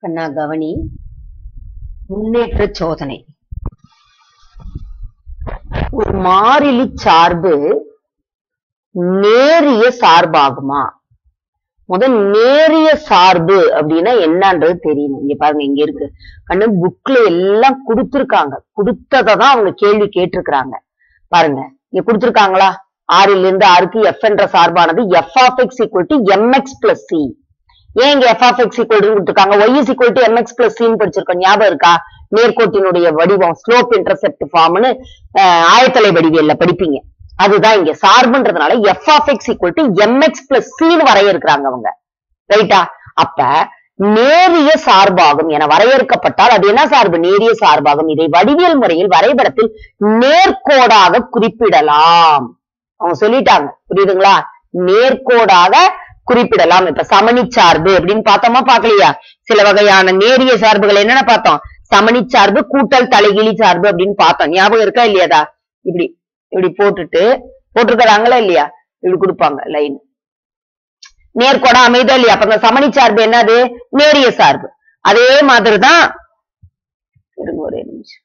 கண்ணா கவனி முன்னேற்ற சோதனை ஒரு மாறிலி சார்பு நேரிய சார்பாகுமா முதல் நேரிய சார்பு அப்படின்னா என்னன்றது தெரியணும் இங்க பாருங்க இங்க இருக்கு கண்ணு புக்ல எல்லாம் கொடுத்திருக்காங்க கொடுத்ததை தான் அவங்க கேள்வி கேட்டிருக்கிறாங்க பாருங்க இங்க கொடுத்திருக்காங்களா ஆறில் இருந்து ஆறுக்கு எஃப் என்ற சார்பானது F of X equal to M X plus C ஏன் இங்க எஃப் ஆஃப் எக்ஸ் ஈக்குவல் கொடுத்துருக்காங்க Y is equal to M X plus சின்னு படிச்சிருக்கோம் ஞாபகம் இருக்கா நேர்கோட்டினுடைய வடிவம் ஸ்லோப் இன்டர்செப்ட் ஃபார்ம்னு ஆயத்தலை வடிவியல்ல படிப்பீங்க அதுதான் இங்க சார்புன்றதுனால F of X equal to M X plus சின்னு வரையறுக்கிறாங்க அவங்க ரைட்டா அப்ப நேரிய சார்பாகும் என வரையறுக்கப்பட்டால் அது என்ன சார்பு நேரிய சார்பாகும் இதை வடிவியல் முறையில் வரைபடத்தில் நேர்கோடாக குறிப்பிடலாம் அவங்க சொல்லிட்டாங்க புரியுதுங்களா நேர்கோடாக குறிப்பிடலாம் இப்ப சமணி சார்பு அப்படின்னு பார்த்தோமா பார்க்கலையா சில வகையான நேரிய சார்புகள் என்னென்ன பார்த்தோம் சமணி சார்பு கூட்டல் தலைகிழி சார்பு அப்படின்னு பார்த்தோம் ஞாபகம் இருக்கா இல்லையாதா இப்படி இப்படி போட்டுட்டு போட்டிருக்கிறாங்களா இல்லையா இப்படி கொடுப்பாங்க லைன் நேர்கோடா அமைதா இல்லையா அப்ப அந்த சமணி சார்பு என்னது நேரிய சார்பு அதே மாதிரிதான் இருங்க ஒரே நிமிஷம்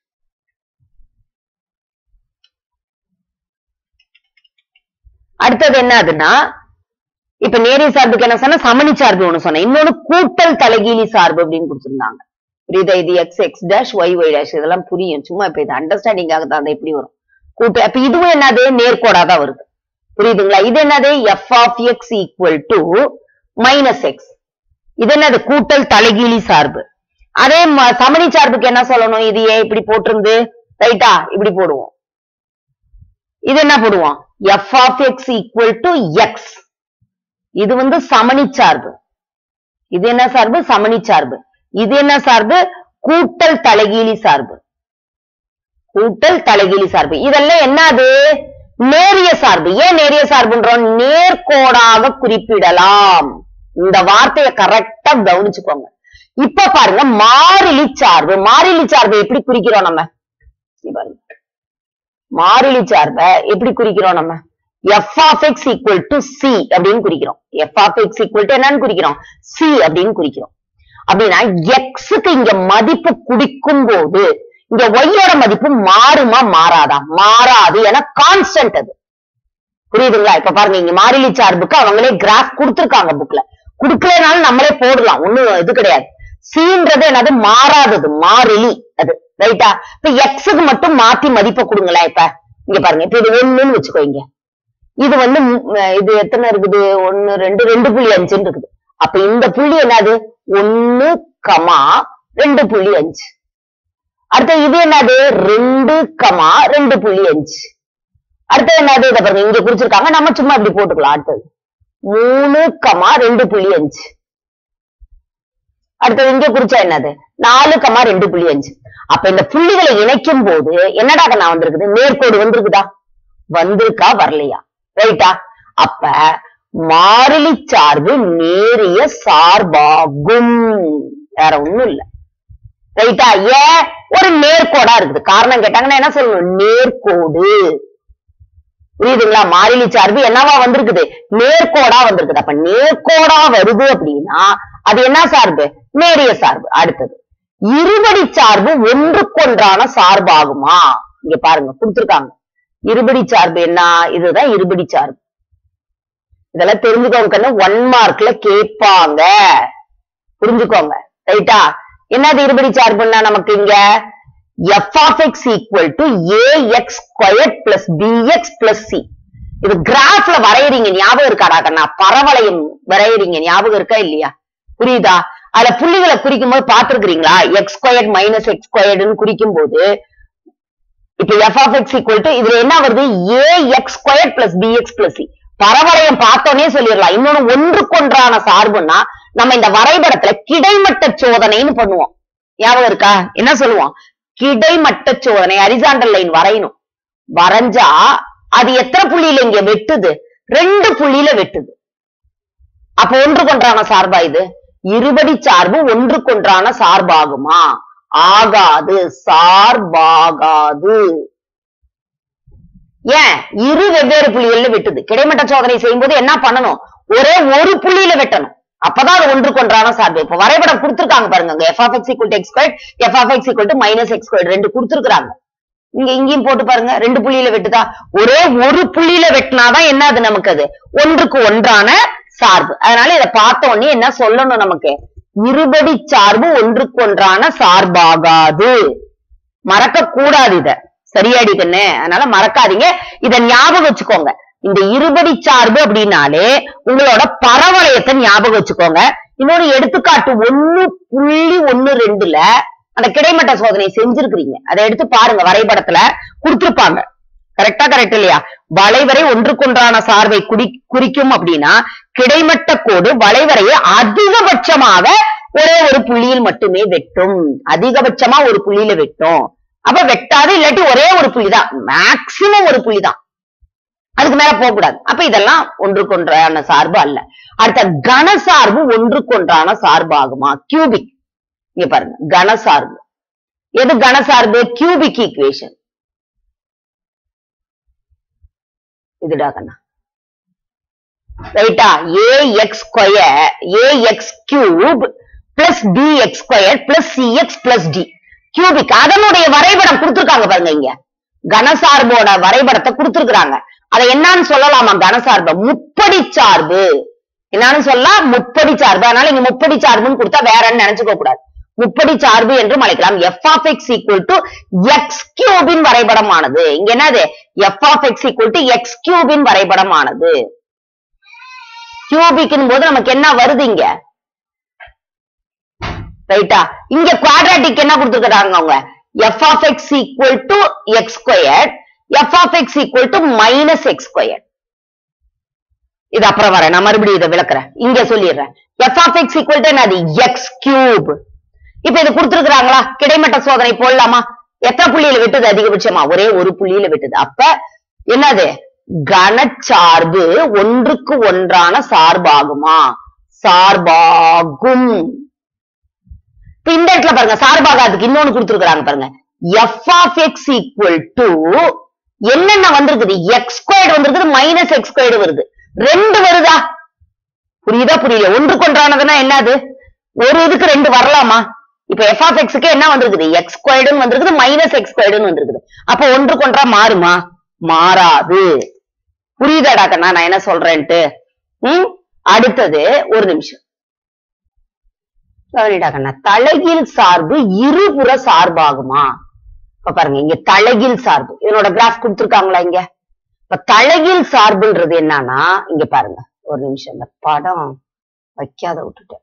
அடுத்தது என்னதுன்னா இப்ப நேரிய சார்புக்கு என்ன சொன்னா சமணி சார்பு ஒண்ணு சொன்னேன் இன்னொன்னு கூட்டல் தலைகீழி சார்பு அப்படின்னு கொடுத்திருந்தாங்க புரியுதா இது X X dash Y Y dash இதெல்லாம் புரியும் சும்மா இப்ப இது அண்டர்ஸ்டாண்டிங்காக தான் எப்படி வரும் கூட்டு அப்ப இதுவும் என்னது நேர்கோடா தான் வருது புரியுதுங்களா இது என்னது F of X equal to minus X இது என்னது கூட்டல் தலைகீழி சார்பு அதே ம- சமணி சார்புக்கு என்ன சொல்லணும் இது ஏன் இப்படி போட்டிருந்து ரைட்டா இப்படி போடுவோம் இது என்ன போடுவோம் F of X equal to X இது வந்து சமணி சார்பு இது என்ன சார்பு சமணி சார்பு இது என்ன சார்பு கூட்டல் தலைகீழி சார்பு கூட்டல் தலைகீழி சார்பு இதெல்லாம் என்னது நேரிய சார்பு ஏன் நேரிய சார்புன்றோம் நேர்கோடாக குறிப்பிடலாம் இந்த வார்த்தையை கரெக்டா கவனிச்சுக்கோங்க இப்ப பாருங்க மாறிலி சார்பு மாறிலி சார்பை எப்படி குறிக்கிறோம் நம்ம இங்க பாருங்க மாறிலி சார்பை எப்படி குறிக்கிறோம் நம்ம F of X equal to C அப்படின்னு குறிக்கிறோம் F of X equal to என்னன்னு குறிக்கிறோம் சி அப்படின்னு குறிக்கிறோம் அப்படின்னா எக்ஸுக்கு இங்க மதிப்பு குடிக்கும் போது இங்க ஒய்யோட மதிப்பு மாறுமா மாறாதா மாறாது ஏன்னா கான்ஸ்டன்ட் அது புரியுதுங்களா இப்ப பாருங்க இங்க மாறிலி சார்புக்கு அவங்களே கிராஃப் கொடுத்திருக்காங்க புக்ல குடுக்கலனாலும் நம்மளே போடலாம் ஒண்ணும் இது கிடையாது சீன்றது என்னது மாறாதது மாறிலி அது ரைட்டா இப்ப எக்ஸுக்கு மட்டும் மாத்தி மதிப்பை கொடுங்களேன் இப்ப இங்க பாருங்க இப்ப இது ஒண்ணுன்னு வச்சுக்கோங்க இது வந்து ம், இது எத்தனை இருக்குது ஒண்ணு ரெண்டு ரெண்டு புள்ளி அஞ்சுன்னு இருக்குது அப்ப இந்த புள்ளி என்னது ஒண்ணு கமா ரெண்டு புள்ளி அஞ்சு அடுத்து இது என்னது ரெண்டு கமா ரெண்டு புள்ளி அஞ்சு அடுத்து என்னது இதை பாருங்க இங்க குறிச்சிருக்காங்க நம்ம சும்மா இப்படி போட்டுக்கலாம் அடுத்தது மூணு கமா ரெண்டு புள்ளி அஞ்சு அடுத்தது இங்க குறிச்சா என்னது நாலு கமா ரெண்டு புள்ளி அஞ்சு அப்ப இந்த புள்ளிகளை இணைக்கும் போது என்னடா நான் வந்திருக்குது நேர்கோடு வந்திருக்குதா வந்திருக்கா வரலையா ரைட்டா அப்ப மாறிலி சார்பு நேரிய சார்பாகும் வேற ஒண்ணும் இல்ல ரைட்டா ஏன் ஒரு நேர்கோடா இருக்குது காரணம் கேட்டாங்கன்னா என்ன சொல்லணும் நேர்கோடு புரியுதுங்களா மாறிலி சார்பு என்னவா வந்திருக்குது நேர்கோடா வந்திருக்குது அப்ப நேர்கோடா வருது அப்படின்னா அது என்ன சார்பு நேரிய சார்பு அடுத்தது இருபடி சார்பு ஒன்றுக்கொன்றான சார்பாகுமா இங்க பாருங்க கொடுத்திருக்காங்க இருபடி சார்பு என்ன இதுதான் இருபடி சார்பு இதெல்லாம் தெரிஞ்சுக்கோங்க கண்ணு ஒன் மார்க்ல கேட்பாங்க புரிஞ்சுக்கோங்க ரைட்டா என்னது இருபடி சார்புன்னா நமக்கு இங்க F of X equal to A X square plus B X plus C இது கிராஃப்ல வரையறீங்க ஞாபகம் இருக்காடா கண்ணா பரவளையம் வரையறீங்க ஞாபகம் இருக்கா இல்லையா புரியுதா அதுல புள்ளிகளை குறிக்கும் போது பாத்துருக்கீங்களா எக்ஸ் ஸ்கொயர்ட் மைனஸ் எக்ஸ் ஸ்கொயர்டுன்னு குறிக்கும் போது இப்ப F of X equal to இதுல என்ன வருது A X square plus B X plus C பரவளையம் பார்த்தோன்னே சொல்லிடலாம் இன்னொன்னு ஒன்றுக்கொன்றான சார்புன்னா நம்ம இந்த வரைபடத்துல கிடைமட்ட சோதனைன்னு பண்ணுவோம் ஞாபகம் இருக்கா என்ன சொல்லுவோம் கிடைமட்ட சோதனை ஹரிசாண்டல் லைன் வரையணும் வரைஞ்சா அது எத்தனை புள்ளியில இங்க வெட்டுது ரெண்டு புள்ளியில வெட்டுது அப்ப ஒன்றுக்கொன்றான சார்பா இது இருபடி சார்பு ஒன்றுக்கொன்றான சார்பாகுமா ஆகாது சார்பாகாது ஏன் இரு வெவ்வேறு புள்ளிகள்ல வெட்டுது கிடைமட்ட சோதனை செய்யும்போது என்ன பண்ணணும் ஒரே ஒரு புள்ளியில வெட்டணும் அப்பதான் அது ஒன்றுக்கு ஒன்றான சார்பு இப்ப வரைபடம் கொடுத்திருக்காங்க பாருங்க F of X equal to X square F of X equal to minus X square ரெண்டு கொடுத்திருக்காங்க இங்க இங்கேயும் போட்டு பாருங்க ரெண்டு புள்ளியில வெட்டுதா ஒரே ஒரு புள்ளியில வெட்டினாதான் என்ன அது நமக்கு அது ஒன்றுக்கு ஒன்றான சார்பு அதனால இத பார்த்த உடனே என்ன சொல்லணும் நமக்கு இருபடி சார்பு ஒன்றுக்கு ஒன்றான சார்பாகாது மறக்க கூடாது இத சரியாடி கண்ணு அதனால மறக்காதீங்க இத ஞாபகம் வச்சுக்கோங்க இந்த இருபடி சார்பு அப்படின்னாலே உங்களோட பரவளையத்தை ஞாபகம் வச்சுக்கோங்க இன்னொரு எடுத்துக்காட்டு ஒண்ணு புள்ளி ஒண்ணு ரெண்டுல அந்த கிடைமட்ட சோதனை செஞ்சிருக்கிறீங்க அதை எடுத்து பாருங்க வரைபடத்துல கொடுத்திருப்பாங்க கரெக்டா கரெக்ட் இல்லையா வளைவரை ஒன்றுக்கொன்றான சார்பை குடி குறிக்கும் அப்படின்னா கிடைமட்ட கோடு வளைவரையை அதிகபட்சமாக ஒரே ஒரு புள்ளியில் மட்டுமே வெட்டும் அதிகபட்சமா ஒரு புள்ளியில வெட்டும் அப்ப வெட்டாது இல்லாட்டி ஒரே ஒரு புள்ளி தான் மேக்சிமம் ஒரு புள்ளி தான் அதுக்கு மேல போக கூடாது அப்ப இதெல்லாம் ஒன்றுக்கொன்றான சார்பு அல்ல அடுத்த கன சார்பு ஒன்றுக்கொன்றான சார்பு ஆகுமா கியூபிக் இங்க பாருங்க கன சார்பு எது கன சார்பு கியூபிக் ஈக்குவேஷன் இதுடா கண்ணா ரைட்டா A X square A X cube plus B X square plus C X plus D cubic அதனுடைய வரைபடம் கொடுத்திருக்காங்க பாருங்க இங்க கனசார்போட வரைபடத்தை கொடுத்திருக்காங்க அதை என்னன்னு சொல்லலாமா கனசார்பு முப்படி சார்பு என்னன்னு சொல்லலாம் முப்படி சார்பு அதனால இங்க முப்படி சார்புன்னு கொடுத்தா வேறன்னு நினைச்சுக்க கூடாது முப்படி சார்பு என்றும் அழைக்கலாம் F of X equal to X கியூபின் வரைபடமானது இங்க என்னது F of X equal to X கியூபின் வரைபடமானது கியூபிக்கின் போது நமக்கு என்ன வருது இங்க ரைட்டா இங்க குவாட்ராட்டிக் என்ன கொடுத்துருக்காங்க அவங்க F of X equal to X square F of X equal to minus X square இது அப்புறம் வரேன் நான் மறுபடியும் இதை விளக்குறேன் இங்க சொல்லிடுறேன் F of X equal to என்னது எக்ஸ் கியூப் இப்ப இது கொடுத்துருக்காங்களா கிடைமட்ட சோதனை போடலாமா எத்தனை புள்ளியில வெட்டுது அதிகபட்சமா ஒரே ஒரு புள்ளியில வெட்டுது அப்ப என்னது கனச்சார்பு ஒன்றுக்கு ஒன்றான சார்பாகுமா சார்பாகும் இப்ப இந்த இடத்துல பாருங்க சார்பாகாதுக்கு இன்னொன்னு கொடுத்துருக்காங்க பாருங்க F of X equal to என்னென்ன வந்திருக்குது எக்ஸ் ஸ்கொயர்டு வந்திருக்குது மைனஸ் எக்ஸ் ஸ்கொயர்டு வருது ரெண்டு வருதா புரியுதா புரியல ஒன்றுக்கு ஒன்றானதுன்னா என்னது ஒரு இதுக்கு ரெண்டு வரலாமா இப்ப எஃப் ஆஃப் எக்ஸுக்கு என்ன வந்திருக்குது எக்ஸ் ஸ்கொயர்டுன்னு வந்திருக்குது மைனஸ் எக்ஸ் ஸ்கொயர்டுன்னு வந்திருக்குது அப்ப ஒன்றுக்கு ஒன்றா மாறுமா மாறாது புரியுதாடா கண்ணா நான் என்ன சொல்றேன்ட்டு ம் அடுத்தது ஒரு நிமிஷம் கவனிடா கண்ணா தலைகீழ் சார்பு இருபுற சார்பாகுமா இப்ப பாருங்க இங்க தலைகீழ் சார்பு இதனோட கிராஃப் கொடுத்துருக்காங்களா இங்க இப்ப தலைகீழ் சார்புன்றது என்னன்னா இங்க பாருங்க ஒரு நிமிஷம் இந்த படம் வைக்காத விட்டுட்டேன்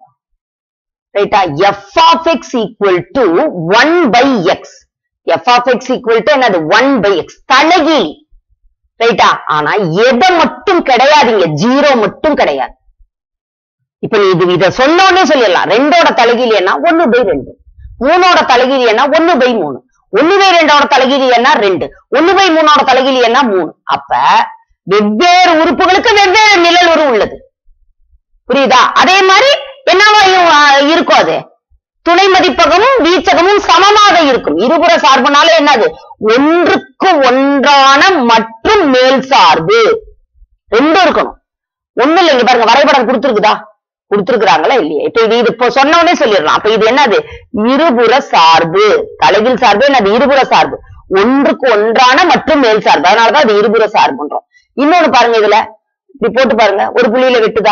ரைட்டா F of X equal to one by X F of X equal to என்னது ஒன் பை எக்ஸ் தலைகீழ் ரைட்டா ஆனா எதை மட்டும் கிடையாதுங்க ஜீரோ மட்டும் கிடையாது இப்ப நீ இது இத சொன்னோடனே சொல்லிடலாம் ரெண்டோட தலைகீழ் என்ன ஒன்னு பை ரெண்டு மூணோட தலைகீழ் என்ன ஒன்னு பை மூணு ஒன்னு பை ரெண்டோட தலைகீழ் என்ன ரெண்டு ஒன்னு பை மூணோட தலைகீழ் என்ன மூணு அப்ப வெவ்வேறு உறுப்புகளுக்கு வெவ்வேறு நிழல் உரு உள்ளது புரியுதா அதே மாதிரி என்னவா இரு- இருக்கும் அது துணை மதிப்பகமும் வீச்சகமும் சமமாக இருக்கும் இருபுற சார்புனால என்னது ஒன்றுக்கு ஒன்றான மற்றும் மேல் சார்பு ரெண்டும் இருக்கணும் ஒண்ணு இல்ல இங்க பாருங்க வரைபடம் கொடுத்துருக்குதா கொடுத்துருக்காங்களா இல்லையா இப்ப இது இது இப்போ சொன்ன உடனே சொல்லிடலாம் அப்ப இது என்னது இருபுற சார்பு தலைகீழ் சார்பு என்னது இருபுற சார்பு ஒன்றுக்கு ஒன்றான மற்றும் மேல் சார்பு அதனாலதான் அது இருபுற சார்புன்றோம் இன்னொன்னு பாருங்க இதுல இப்படி போட்டு பாருங்க ஒரு புள்ளியில வெட்டுதா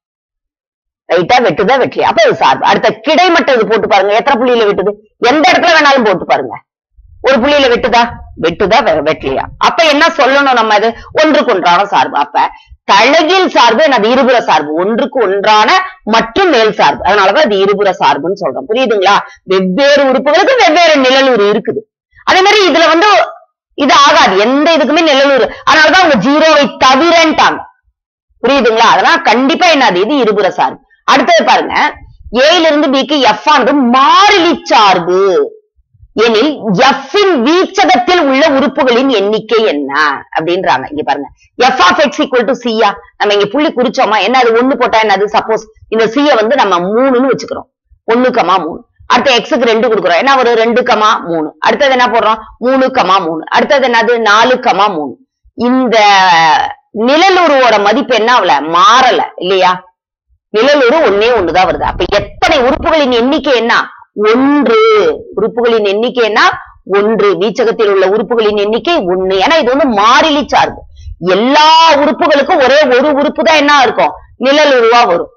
ரைட்டா வெட்டுதா வெட்டலையா அப்ப இது சார்பு அடுத்த கிடைமட்ட இது போட்டு பாருங்க எத்தனை புள்ளியில வெட்டுது எந்த இடத்துல வேணாலும் போட்டு பாருங்க ஒரு புள்ளியில வெட்டுதா வெட்டுதா வெ- வெட்டலையா அப்ப என்ன சொல்லணும் நம்ம அது ஒன்றுக்கு ஒன்றான சார்பு அப்ப தலைகீழ் சார்பு என்னது இருபுற சார்பு ஒன்றுக்கு ஒன்றான மற்றும் மேல் சார்பு அதனாலதான் அது இருபுற சார்புன்னு சொல்றோம் புரியுதுங்களா வெவ்வேறு உறுப்புகளுக்கு வெவ்வேறு நிழலுறு இருக்குது அதே மாதிரி இதுல வந்து இது ஆகாது எந்த இதுக்குமே நிழலுறு அதனாலதான் அவங்க ஜீரோவை தவிரன்ட்டாங்க புரியுதுங்களா அதெல்லாம் கண்டிப்பா என்னது இது இருபுற சார்பு அடுத்தது பாருங்க ஏல இருந்து பிக்கு எஃப் ஆனது மாறிலி சார்பு எனில் எஃப் இன் வீச்சகத்தில் உள்ள உறுப்புகளின் எண்ணிக்கை என்ன அப்படின்றாங்க இங்க பாருங்க F of X equal to சியா நம்ம இங்க புள்ளி குறிச்சோமா என்ன அது ஒண்ணு போட்டா என்னது சப்போஸ் இந்த சிய வந்து நம்ம மூணுன்னு வச்சுக்கிறோம் ஒண்ணு கமா மூணு அடுத்த எக்ஸுக்கு ரெண்டு கொடுக்குறோம் என்ன ஒரு ரெண்டு கமா மூணு அடுத்தது என்ன போடுறோம் மூணு கமா மூணு அடுத்தது என்னது நாலு கமா மூணு இந்த நிழலுருவோட மதிப்பு என்ன ஆகல மாறல இல்லையா நிழலுரு ஒன்னே ஒண்ணுதான் வருது அப்ப எத்தனை உறுப்புகளின் எண்ணிக்கை என்ன ஒன்று உறுப்புகளின் எண்ணிக்கை என்ன ஒன்று வீச்சகத்தில் உள்ள உறுப்புகளின் எண்ணிக்கை ஒண்ணு ஏன்னா இது வந்து மாறிலி சார்பு எல்லா உறுப்புகளுக்கும் ஒரே ஒரு உறுப்பு தான் என்ன இருக்கும் நிழலுருவா வரும்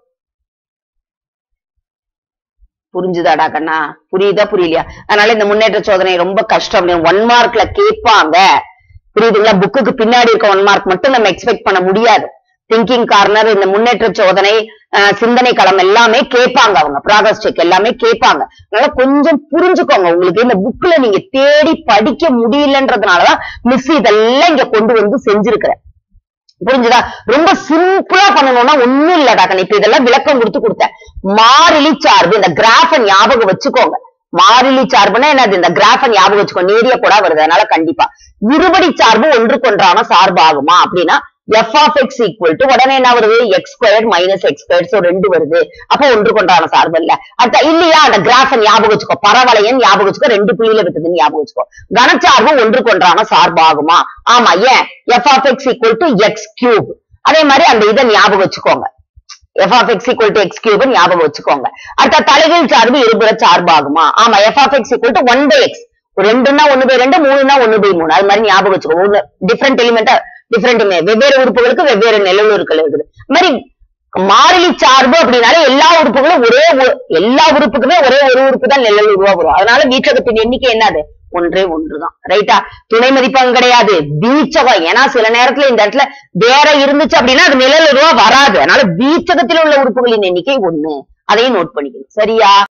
புரிஞ்சுதாடா கண்ணா புரியுதா புரியலையா அதனால இந்த முன்னேற்ற சோதனை ரொம்ப கஷ்டம் ஒன் மார்க்ல கேட்பாங்க புரியுதுங்களா புக்குக்கு பின்னாடி இருக்க ஒன் மார்க் மட்டும் நம்ம எக்ஸ்பெக்ட் பண்ண முடியாது திங்கிங் கார்னர் இந்த முன்னேற்ற சோதனை அஹ், சிந்தனை களம் எல்லாமே கேட்பாங்க அவங்க ப்ராகஸ் செக் எல்லாமே கேட்பாங்க அதனால கொஞ்சம் புரிஞ்சுக்கோங்க உங்களுக்கு இந்த புக்ல நீங்க தேடி படிக்க முடியலன்றதுனாலதான் மிஸ் இதெல்லாம் இங்க கொண்டு வந்து செஞ்சிருக்கிறேன் புரிஞ்சுதா ரொம்ப சிம்பிளா பண்ணணும்னா ஒண்ணும் இல்லடா கண்ணு இப்ப இதெல்லாம் விளக்கம் கொடுத்து கொடுத்தேன் மாறிலி சார்பு இந்த கிராஃப ஞாபகம் வச்சுக்கோங்க மாறிலி சார்புனா என்னது இந்த கிராஃப ஞாபகம் வச்சுக்கோ நேரிய கூட வருது அதனால கண்டிப்பா இருபடி சார்பு ஒன்றுக்கொன்றான சார்பு ஆகுமா அப்படின்னா F of X equal to உடனே என்ன வருது X square minus X square so ரெண்டு வருது அப்போ ஒன்றுக்கொன்றான சார்பு இல்ல அடுத்த இல்லையா அந்த கிராஃப ஞாபகம் வச்சுக்கோ பரவளையம் ஞாபகம் வச்சுக்கோ ரெண்டு புள்ளியில விட்டதுன்னு ஞாபகம் வச்சுக்கோ கனச்சார்பு ஒன்றுக்கொன்றான சார்பு ஆகுமா ஆமா ஏன் F of X equal to X cube அதே மாதிரி அந்த இதை ஞாபகம் வச்சுக்கோங்க F of X equal to X cube ஞாபகம் வச்சுக்கோங்க அடுத்த தலைகீழ் சார்பு இருபுற சார்பு ஆகுமா ஆமா F of X equal to one by X ரெண்டுன்னா ஒண்ணு பை ரெண்டு மூணுன்னா ஒண்ணு பை மூணு அது மாதிரி ஞாபகம் வச்சுக்கோ ஒண்ணு டிஃப்ரெண்ட் எலிமெண்டா டிஃப்ரெண்ட் வெவ்வேறு உறுப்புகளுக்கு வெவ்வேறு நிழலுருக்கள் இருக்குது அது மாதிரி மாறிலி சார்பு அப்படின்னாலே எல்லா உறுப்புகளும் ஒரே ஒ- எல்லா உறுப்புக்குமே ஒரே ஒரு உறுப்பு தான் நிழலுருவா வரும் அதனால வீச்சகத்தின் எண்ணிக்கை என்னது ஒன்றே ஒன்றுதான் ரைட்டா துணை மதிப்பகம் கிடையாது வீச்சகம் ஏன்னா சில நேரத்துல இந்த இடத்துல வேற இருந்துச்சு அப்படின்னா அது நிழலுருவா வராது அதனால வீச்சகத்தில் உள்ள உறுப்புகளின் எண்ணிக்கை ஒண்ணு அதையும் நோட் பண்ணிக்கணும் சரியா